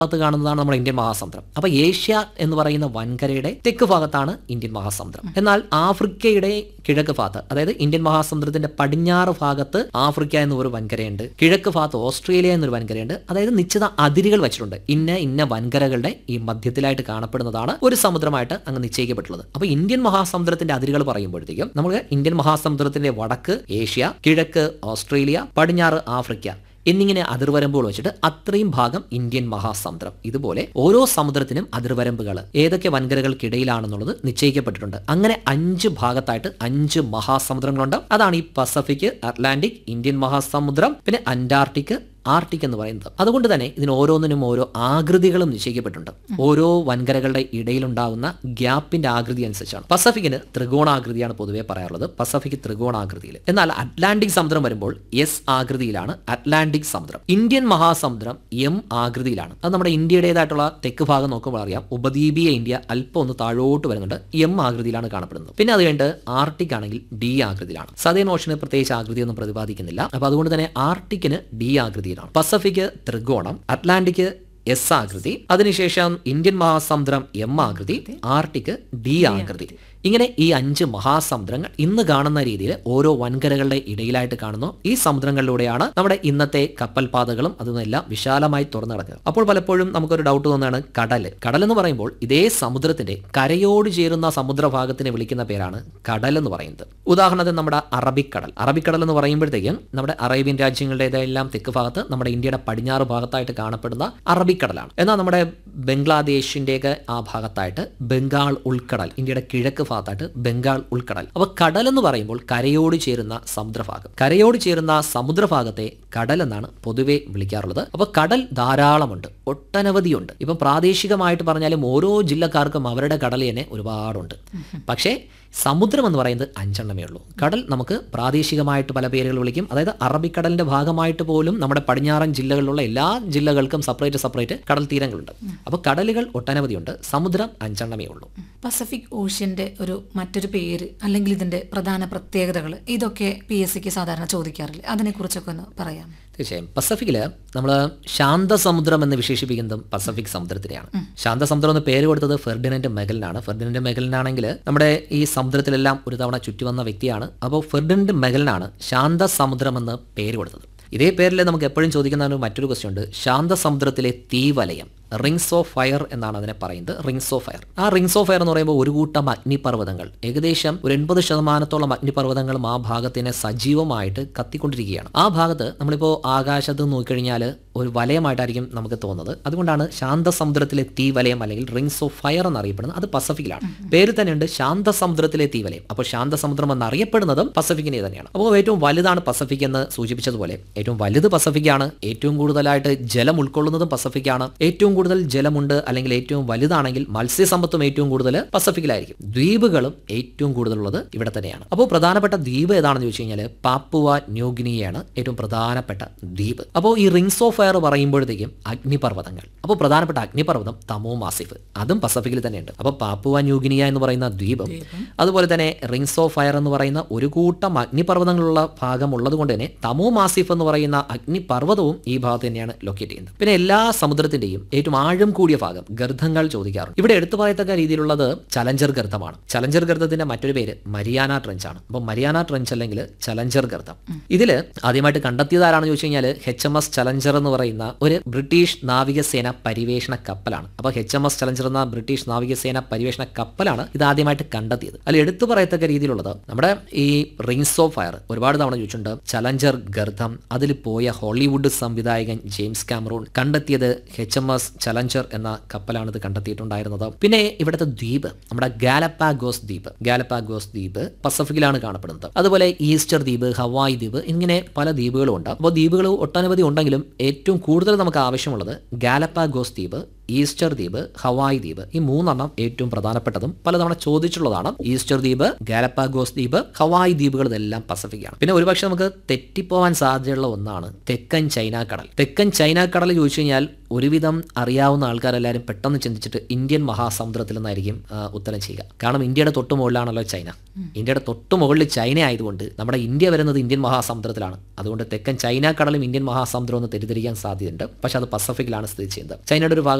ഭാഗത്ത് കാണുന്നതാണ് നമ്മുടെ ഇന്ത്യൻ മഹാസമുദ്രം അപ്പൊ ഏഷ്യ എന്ന് പറയുന്ന വൻകരയുടെ തെക്ക് ഭാഗത്താണ് ഇന്ത്യൻ മഹാസമുദ്രം എന്നാൽ ആഫ്രിക്കയുടെ കിഴക്ക് ഭാഗത്ത് അതായത് ഇന്ത്യൻ മഹാസമുദ്രത്തിന്റെ പടിഞ്ഞാറ് ഭാഗത്ത് ആഫ്രിക്ക എന്നൊരു വൻകരയുണ്ട് കിഴക്ക് ഭാഗത്ത് ഓസ്ട്രേലിയ എന്നൊരു വൻകരയുണ്ട് അതായത് നിശ്ചിത അതിരുകൾ വെച്ചിട്ടുണ്ട് ഇന്ന ഇന്ന വൻകരകളുടെ ഈ മധ്യത്തിലായിട്ട് കാണപ്പെടുന്നതാണ് ഒരു സമുദ്രമായിട്ട് അങ്ങ് നിശ്ചയിക്കപ്പെട്ടുള്ളത് അപ്പൊ ഇന്ത്യൻ മഹാസമുദ്രത്തിന്റെ അതിരുകൾ പറയുമ്പോഴത്തേക്കും നമുക്ക് ഇന്ത്യൻ മഹാസമുദ്രത്തിന്റെ വടക്ക് ഏഷ്യ കിഴക്ക് ഓസ്ട്രേലിയ പടിഞ്ഞാറ് ആഫ്രിക്ക എന്നിങ്ങനെ അതിർവരമ്പുകൾ വെച്ചിട്ട് അത്രയും ഭാഗം ഇന്ത്യൻ മഹാസമുദ്രം ഇതുപോലെ ഓരോ സമുദ്രത്തിനും അതിർവരമ്പുകൾ ഏതൊക്കെ വൻകരകൾക്കിടയിലാണെന്നുള്ളത് നിശ്ചയിക്കപ്പെട്ടിട്ടുണ്ട് അങ്ങനെ അഞ്ച് ഭാഗത്തായിട്ട് അഞ്ച് മഹാസമുദ്രങ്ങളുണ്ട് അതാണ് ഈ പസഫിക് അറ്റ്ലാന്റിക് ഇന്ത്യൻ മഹാസമുദ്രം പിന്നെ അന്റാർട്ടിക് ആർട്ടിക് എന്ന് പറയുന്നത് അതുകൊണ്ട് തന്നെ ഇതിന് ഓരോന്നിനും ഓരോ ആകൃതികളും നിശ്ചയിക്കപ്പെട്ടിട്ടുണ്ട് ഓരോ വൻകരകളുടെ ഇടയിലുണ്ടാകുന്ന ഗ്യാപ്പിന്റെ ആകൃതി അനുസരിച്ചാണ് പസഫിക്കിന് ത്രികോണാകൃതിയാണ് പൊതുവെ പറയാറുള്ളത് പസഫിക് ത്രികോണാകൃതിയിൽ എന്നാൽ അറ്റ്ലാന്റിക് സമുദ്രം വരുമ്പോൾ എസ് ആകൃതിയിലാണ് അറ്റ്ലാന്റിക് സമുദ്രം ഇന്ത്യൻ മഹാസമുദ്രം എം ആകൃതിയിലാണ് അത് നമ്മുടെ ഇന്ത്യയുടേതായിട്ടുള്ള തെക്ക് ഭാഗം നോക്കുമ്പോൾ അറിയാം ഉപദ്വീപീയ ഇന്ത്യ അല്പം ഒന്ന് താഴോട്ട് വരുന്നുണ്ട് എം ആകൃതിയിലാണ് കാണപ്പെടുന്നത് പിന്നെ അത് കഴിഞ്ഞിട്ട് ആർട്ടിക് ആണെങ്കിൽ ഡി ആകൃതിയിലാണ് സദേൺ ഓഷന് പ്രത്യേകിച്ച് ആകൃതിയൊന്നും പ്രതിപാദിക്കുന്നില്ല അപ്പൊ അതുകൊണ്ട് തന്നെ ആർട്ടിക്കിന് ഡി ആകൃതിയിലാണ് പസഫിക് ത്രികോണം അറ്റ്ലാന്റിക് എസ് ആകൃതി അതിനുശേഷം ഇന്ത്യൻ മഹാസമുദ്രം എം ആകൃതി ആർട്ടിക് ഡി ആകൃതി ഇങ്ങനെ ഈ അഞ്ച് മഹാസമുദ്രങ്ങൾ ഇന്ന് കാണുന്ന രീതിയിൽ ഓരോ വൻകരകളുടെ ഇടയിലായിട്ട് കാണുന്നു ഈ സമുദ്രങ്ങളിലൂടെയാണ് നമ്മുടെ ഇന്നത്തെ കപ്പൽ പാതകളും അതൊന്നെല്ലാം വിശാലമായി തുറന്നു കിടക്കുക അപ്പോൾ പലപ്പോഴും നമുക്കൊരു ഡൗട്ട് തോന്നുകയാണ് കടൽ കടൽ എന്ന് പറയുമ്പോൾ ഇതേ സമുദ്രത്തിന്റെ കരയോട് ചേരുന്ന സമുദ്രഭാഗത്തിനെ വിളിക്കുന്ന പേരാണ് കടൽ എന്ന് പറയുന്നത് ഉദാഹരണത്തിന് നമ്മുടെ അറബിക്കടൽ അറബിക്കടൽ എന്ന് പറയുമ്പോഴത്തേക്കും നമ്മുടെ അറേബ്യൻ രാജ്യങ്ങളുടേതെല്ലാം തെക്ക് ഭാഗത്ത് നമ്മുടെ ഇന്ത്യയുടെ പടിഞ്ഞാറ് ഭാഗത്തായിട്ട് കാണപ്പെടുന്ന അറബിക്കടലാണ് എന്നാൽ നമ്മുടെ ബംഗ്ലാദേശിന്റെയൊക്കെ ആ ഭാഗത്തായിട്ട് ബംഗാൾ ഉൾക്കടൽ ഇന്ത്യയുടെ കിഴക്ക് ഭാഗത്തായിട്ട് ബംഗാൾ ഉൾക്കടൽ അപ്പൊ കടൽ എന്ന് പറയുമ്പോൾ കരയോട് ചേരുന്ന സമുദ്രഭാഗം കരയോട് ചേരുന്ന സമുദ്രഭാഗത്തെ കടൽ എന്നാണ് പൊതുവെ വിളിക്കാറുള്ളത് അപ്പൊ കടൽ ധാരാളമുണ്ട് ഒട്ടനവധിയുണ്ട് ഇപ്പം പ്രാദേശികമായിട്ട് പറഞ്ഞാലും ഓരോ ജില്ലക്കാർക്കും അവരുടെ കടൽ തന്നെ ഒരുപാടുണ്ട് പക്ഷേ സമുദ്രം എന്ന് പറയുന്നത് അഞ്ചെണ്ണമേ ഉള്ളൂ കടൽ നമുക്ക് പ്രാദേശികമായിട്ട് പല പേരുകൾ വിളിക്കും അതായത് അറബിക്കടലിന്റെ ഭാഗമായിട്ട് പോലും നമ്മുടെ പടിഞ്ഞാറൻ ജില്ലകളിലുള്ള എല്ലാ ജില്ലകൾക്കും സെപ്പറേറ്റ് സെപ്പറേറ്റ് കടൽ തീരങ്ങളുണ്ട് അപ്പോൾ കടലുകൾ ഒട്ടനവധിയുണ്ട് സമുദ്രം അഞ്ചെണ്ണമേ ഉള്ളൂ പസഫിക് ഓഷ്യന്റെ ഒരു മറ്റൊരു പേര് അല്ലെങ്കിൽ ഇതിന്റെ പ്രധാന പ്രത്യേകതകൾ ഇതൊക്കെ പി എസ് സിക്ക് സാധാരണ ചോദിക്കാറില്ലേ അതിനെക്കുറിച്ചൊക്കെ ഒന്ന് പറയാം തീർച്ചയായും പസഫിക്കില് നമ്മൾ ശാന്തസമുദ്രം എന്ന് വിശേഷിപ്പിക്കുന്നതും പസഫിക് സമുദ്രത്തിനെയാണ് ശാന്തസമുദ്രം എന്ന് പേര് കൊടുത്തത് ഫെർഡിനന്റ് മെഗലിനാണ് ഫെർഡിനന്റ് മെഗലിനാണെങ്കിൽ നമ്മുടെ ഈ സമുദ്രത്തിലെല്ലാം ഒരു തവണ ചുറ്റി വന്ന വ്യക്തിയാണ് അപ്പോൾ ഫെർഡിനന്റ് മെഗലിനാണ് ശാന്തസമുദ്രം എന്ന് പേര് കൊടുത്തത് ഇതേ പേരിൽ നമുക്ക് എപ്പോഴും ചോദിക്കുന്ന ഒരു മറ്റൊരു ക്വസ്റ്റ്യൻ ഉണ്ട് ശാന്തസമുദ്രത്തിലെ തീവലയം റിങ്സ് ഓഫ് ഫയർ എന്നാണ് അതിനെ പറയുന്നത് റിങ്സ് ഓഫ് ഫയർ ആ റിങ്സ് ഓഫ് ഫയർ എന്ന് പറയുമ്പോൾ ഒരു കൂട്ടം അഗ്നിപർവ്വതങ്ങൾ ഏകദേശം ഒരു എൺപത് ശതമാനത്തോളം അഗ്നിപർവ്വതങ്ങളും ആ ഭാഗത്തിനെ സജീവമായിട്ട് കത്തിക്കൊണ്ടിരിക്കുകയാണ് ആ ഭാഗത്ത് നമ്മളിപ്പോൾ ആകാശത്ത് നോക്കിക്കഴിഞ്ഞാൽ ഒരു വലയമായിട്ടായിരിക്കും നമുക്ക് തോന്നുന്നത് അതുകൊണ്ടാണ് ശാന്തസമുദ്രത്തിലെ തീവലയം അല്ലെങ്കിൽ റിങ്സ് ഓഫ് ഫയർ എന്നറിയപ്പെടുന്നത് അത് പസഫിക്കിലാണ് പേര് തന്നെയുണ്ട് ശാന്തസമുദ്രത്തിലെ തീവലയം അപ്പോൾ ശാന്തസമുദ്രം എന്നറിയപ്പെടുന്നതും പസഫിക്കിനെ തന്നെയാണ് അപ്പോൾ ഏറ്റവും വലുതാണ് പസഫിക് എന്ന് സൂചിപ്പിച്ചതുപോലെ ഏറ്റവും വലുത് പസഫിക്കാണ് ഏറ്റവും കൂടുതലായിട്ട് ജലം ഉൾക്കൊള്ളുന്നതും പസഫിക്കാണ് ഏറ്റവും കൂടുതൽ ജലമുണ്ട് അല്ലെങ്കിൽ ഏറ്റവും വലുതാണെങ്കിൽ മത്സ്യസമ്പത്തും ഏറ്റവും കൂടുതൽ പസഫിക്കിലായിരിക്കും ദ്വീപുകളും ഏറ്റവും കൂടുതലുള്ളത് ഇവിടെ തന്നെയാണ് അപ്പോൾ പ്രധാനപ്പെട്ട ദ്വീപ് ഏതാണെന്ന് ചോദിച്ചു കഴിഞ്ഞാൽ പാപ്പുവ ന്യൂഗിനിയാണ് ഏറ്റവും പ്രധാനപ്പെട്ട ദ്വീപ് അപ്പോൾ ഈ റിങ്സ് ഓഫ് ഫയർ പറയുമ്പോഴത്തേക്കും അഗ്നിപർവ്വതങ്ങൾ അപ്പോൾ പ്രധാനപ്പെട്ട അഗ്നിപർവ്വതം തമോ മാസിഫ് അതും പസഫിക്കിൽ തന്നെയുണ്ട് അപ്പോൾ പാപ്പുവ ന്യൂഗിനിയ എന്ന് പറയുന്ന ദ്വീപും അതുപോലെ തന്നെ റിങ്സ് ഓഫ് ഫയർ എന്ന് പറയുന്ന ഒരു കൂട്ടം അഗ്നിപർവ്വതങ്ങളുള്ള ഭാഗം ഉള്ളത് കൊണ്ട് തന്നെ തമോ മാസിഫ് എന്ന് പറയുന്ന അഗ്നിപർവ്വതവും ഈ ഭാഗത്ത് തന്നെയാണ് ലൊക്കേറ്റ് ചെയ്യുന്നത് പിന്നെ എല്ലാ സമുദ്രത്തിന്റെയും ഏറ്റവും ആഴം കൂടിയ ഭാഗം ഗർഭങ്ങൾ ചോദിക്കാറുണ്ട് ഇവിടെ എടുത്തു പറയത്തക്ക രീതിയിലുള്ളത് ചലഞ്ചർ ഗർത്തമാണ് ചലഞ്ചർ ഗർത്തത്തിന്റെ മറ്റൊരു പേര് മരിയാന ട്രെഞ്ച് ആണ് അപ്പോൾ മരിയാന ട്രെഞ്ച് അല്ലെങ്കിൽ ചലഞ്ചർ ഗർത്തം ഇതിൽ ആദ്യമായിട്ട് കണ്ടെത്തിയത് ആരാണെന്ന് ചോദിച്ചു കഴിഞ്ഞാൽ എച്ച് എം എസ് ചലഞ്ചർ എന്ന് പറയുന്ന ഒരു ബ്രിട്ടീഷ് നാവികസേന പരിവേഷണ കപ്പലാണ് അപ്പോൾ എച്ച് എം എസ് ചലഞ്ചർ എന്ന ബ്രിട്ടീഷ് നാവികസേന പരിവേഷണ കപ്പലാണ് ഇത് ആദ്യമായിട്ട് കണ്ടെത്തിയത് അതിൽ എടുത്തു പറയത്തക്ക രീതിയിലുള്ളത് നമ്മുടെ ഈ റിങ്സ് ഓഫ് ഫയർ ഒരുപാട് തവണ ചോദിച്ചിട്ടുണ്ട് ചലഞ്ചർ ഗർത്തം അതിൽ പോയ ഹോളിവുഡ് സംവിധായകൻ ജെയിംസ് കാമറൂൺ കണ്ടെത്തിയത് എച്ച് എം എസ് ചലഞ്ചർ എന്ന കപ്പലാണ് ഇത് കണ്ടെത്തിയിട്ടുണ്ടായിരുന്നത് പിന്നെ ഇവിടുത്തെ ദ്വീപ് നമ്മുടെ ഗാലപ്പാഗോസ് ദ്വീപ് ഗാലപ്പാഗോസ് ദ്വീപ് പസഫിക്കിലാണ് കാണപ്പെടുന്നത് അതുപോലെ ഈസ്റ്റർ ദ്വീപ് ഹവായ് ദ്വീപ് ഇങ്ങനെ പല ദ്വീപുകളും ഉണ്ട് അപ്പോൾ ദ്വീപുകൾ ഒട്ടനവധി ഉണ്ടെങ്കിലും ഏറ്റവും കൂടുതൽ നമുക്ക് ആവശ്യമുള്ളത് ഗാലപ്പാഗോസ് ദ്വീപ് ഈസ്റ്റർ ദ്വീപ് ഹവായ് ദ്വീപ് ഈ മൂന്നെണ്ണം ഏറ്റവും പ്രധാനപ്പെട്ടതും പലതവണ ചോദിച്ചിട്ടുള്ളതാണ് ഈസ്റ്റർ ദ്വീപ് ഗാലപ്പാഗോസ് ദ്വീപ് ഹവായ് ദ്വീപുകൾ ഇതെല്ലാം പസഫിക്കാണ് പിന്നെ ഒരുപക്ഷെ നമുക്ക് തെറ്റിപ്പോവാൻ സാധ്യതയുള്ള ഒന്നാണ് തെക്കൻ ചൈന കടൽ തെക്കൻ ചൈന കടൽ ചോദിച്ചു കഴിഞ്ഞാൽ ഒരുവിധം അറിയാവുന്ന ആൾക്കാരെല്ലാവരും പെട്ടെന്ന് ചിന്തിച്ചിട്ട് ഇന്ത്യൻ മഹാസമുദ്രത്തിൽ നിന്നായിരിക്കും ആ, ഉത്തരം ചെയ്യുക കാരണം ഇന്ത്യയുടെ തൊട്ട് മുകളിലാണല്ലോ ചൈന ഇന്ത്യയുടെ തൊട്ട് മുകളിൽ ചൈന ആയതുകൊണ്ട് നമ്മുടെ ഇന്ത്യ വരുന്നത് ഇന്ത്യൻ മഹാസമുദ്രത്തിലാണ് അതുകൊണ്ട് തെക്കൻ ചൈന കടലും ഇന്ത്യൻ മഹാസമുദ്രം എന്ന് തെറ്റിദ്ധരിക്കാൻ സാധ്യതയുണ്ട് പക്ഷെ അത് പസഫിക്കിലാണ് സ്ഥിതി ചെയ്യുന്നത് ചൈനയുടെ ഒരു ഭാഗം